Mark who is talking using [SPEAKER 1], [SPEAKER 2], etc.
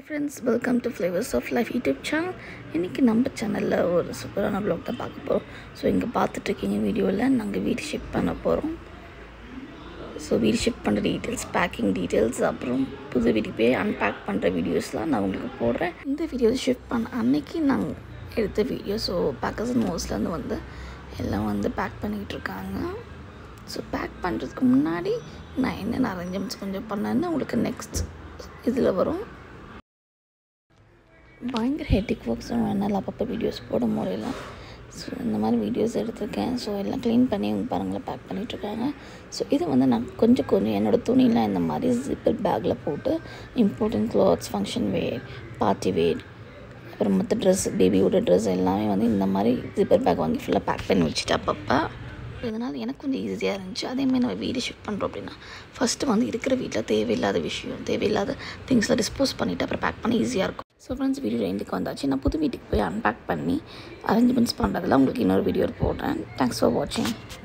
[SPEAKER 1] friends welcome to flavours of life YouTube channel இன்றைக்கி நம்ம சேனலில் ஒரு சூப்பரான ப்ளாக் தான் பார்க்க போகிறோம் ஸோ இங்கே பார்த்துட்ருக்கீங்க வீடியோவில் நாங்கள் வீடு ஷிஃப்ட் பண்ண போகிறோம் ஸோ வீடு ஷிஃப்ட் பண்ணுற டீட்டெயில்ஸ் பேக்கிங் டீட்டெயில்ஸ் அப்புறம் புது வீட்டுக்கு போய் அன்பேக் பண்ணுற வீடியோஸ்லாம் நான் உங்களுக்கு போடுறேன் இந்த வீடியோ ஷிஃப்ட் பண்ண அன்னைக்கு நாங்கள் எடுத்த வீடியோ ஸோ பேக்கர்ஸ் அண்ட் மோஸ்ட்லேருந்து வந்து எல்லாம் வந்து பேக் பண்ணிக்கிட்டு இருக்காங்க ஸோ பேக் பண்ணுறதுக்கு முன்னாடி நான் என்னென்ன அரேஞ்ச்மெண்ட்ஸ் கொஞ்சம் பண்ணேன்னு உங்களுக்கு நெக்ஸ்ட் இதில் வரும் பயங்கர ஹெட்டிக் ஒர்க்ஸ் என்னால் அப்பப்போ வீடியோஸ் போட முடியல ஸோ இந்த மாதிரி வீடியோஸ் எடுத்திருக்கேன் ஸோ எல்லாம் க்ளீன் பண்ணி இவங்க பாருங்களேன் பேக் பண்ணிகிட்ருக்காங்க ஸோ இது வந்து நான் கொஞ்சம் கொஞ்சம் என்னோடய துணிலாம் இந்த மாதிரி ஜிப்பர் பேக்கில் போட்டு important clothes function wear party wear அப்புறம் மற்ற ட்ரெஸ் பேபியோட ட்ரெஸ் எல்லாமே வந்து இந்த மாதிரி ஜிப்பர் பேக் வாங்கி ஃபுல்லாக பேக் பண்ணி வச்சுட்டு அப்பப்போ இதனால் எனக்கு கொஞ்சம் ஈஸியாக இருந்துச்சு அதேமாதிரி நம்ம வீடு ஷிஃப்ட் பண்ணுறோம் அப்படின்னா ஃபஸ்ட்டு வந்து இருக்கிற வீட்டில் தேவையில்லாத விஷயம் தேவையில்லாத திங்ஸில் டிஸ்போஸ் பண்ணிவிட்டு அப்புறம் பேக் பண்ண ஈஸியாக இருக்கும் ஸோ ஃப்ரெண்ட்ஸ் வீடியோ ரெண்டுக்கு வந்தாச்சு நான் புது வீட்டுக்கு போய் அன்பேக் பண்ணி அரேஞ்ச்மெண்ட்ஸ் பண்ணுறதெல்லாம் உங்களுக்கு இன்னொரு வீடியோ போடுறேன் தேங்க்ஸ் ஃபார் வாட்சிங்